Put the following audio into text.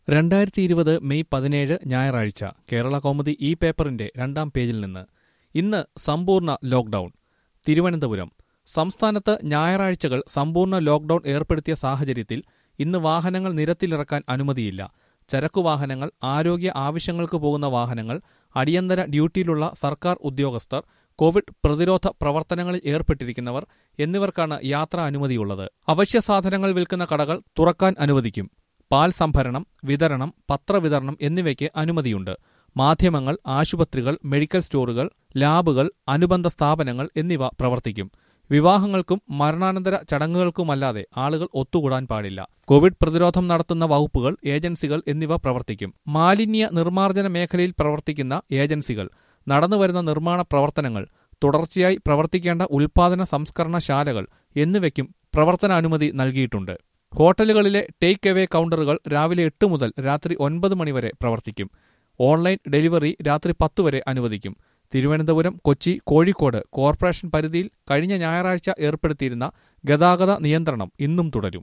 രണ്ടായിരത്തി ഇരുപത് മെയ് പതിനേഴ് ഞായറാഴ്ച കേരള കൗമുദി ഈ പേപ്പറിന്റെ രണ്ടാം പേജിൽ നിന്ന് ഇന്ന് സമ്പൂർണ്ണ ലോക്ഡൌൺ തിരുവനന്തപുരം സംസ്ഥാനത്ത് ഞായറാഴ്ചകൾ സമ്പൂർണ്ണ ലോക്ഡൌൺ ഏർപ്പെടുത്തിയ സാഹചര്യത്തിൽ ഇന്ന് വാഹനങ്ങൾ നിരത്തിലിറക്കാൻ അനുമതിയില്ല ചരക്കുവാഹനങ്ങൾ ആരോഗ്യ ആവശ്യങ്ങൾക്ക് പോകുന്ന വാഹനങ്ങൾ അടിയന്തര ഡ്യൂട്ടിയിലുള്ള സർക്കാർ ഉദ്യോഗസ്ഥർ കോവിഡ് പ്രതിരോധ പ്രവർത്തനങ്ങളിൽ ഏർപ്പെട്ടിരിക്കുന്നവർ എന്നിവർക്കാണ് യാത്രാ അനുമതിയുള്ളത് അവശ്യ സാധനങ്ങൾ വിൽക്കുന്ന കടകൾ തുറക്കാൻ അനുവദിക്കും പാൽ സംഭരണം വിതരണം പത്രവിതരണം എന്നിവയ്ക്ക് അനുമതിയുണ്ട് മാധ്യമങ്ങൾ ആശുപത്രികൾ മെഡിക്കൽ സ്റ്റോറുകൾ ലാബുകൾ അനുബന്ധ സ്ഥാപനങ്ങൾ എന്നിവ പ്രവർത്തിക്കും വിവാഹങ്ങൾക്കും മരണാനന്തര ചടങ്ങുകൾക്കുമല്ലാതെ ആളുകൾ ഒത്തുകൂടാൻ പാടില്ല കോവിഡ് പ്രതിരോധം നടത്തുന്ന വകുപ്പുകൾ ഏജൻസികൾ എന്നിവ പ്രവർത്തിക്കും മാലിന്യ നിർമ്മാർജ്ജന മേഖലയിൽ പ്രവർത്തിക്കുന്ന ഏജൻസികൾ നടന്നുവരുന്ന നിർമ്മാണ പ്രവർത്തനങ്ങൾ തുടർച്ചയായി പ്രവർത്തിക്കേണ്ട ഉൽപാദന സംസ്കരണശാലകൾ എന്നിവയ്ക്കും പ്രവർത്തനാനുമതി നൽകിയിട്ടുണ്ട് ഹോട്ടലുകളിലെ ടേക്ക് എവേ കൗണ്ടറുകൾ രാവിലെ എട്ട് മുതൽ രാത്രി ഒൻപത് മണിവരെ പ്രവർത്തിക്കും ഓൺലൈൻ ഡെലിവറി രാത്രി പത്ത് വരെ അനുവദിക്കും തിരുവനന്തപുരം കൊച്ചി കോഴിക്കോട് കോർപ്പറേഷൻ പരിധിയിൽ കഴിഞ്ഞ ഞായറാഴ്ച ഏർപ്പെടുത്തിയിരുന്ന ഗതാഗത നിയന്ത്രണം ഇന്നും തുടരും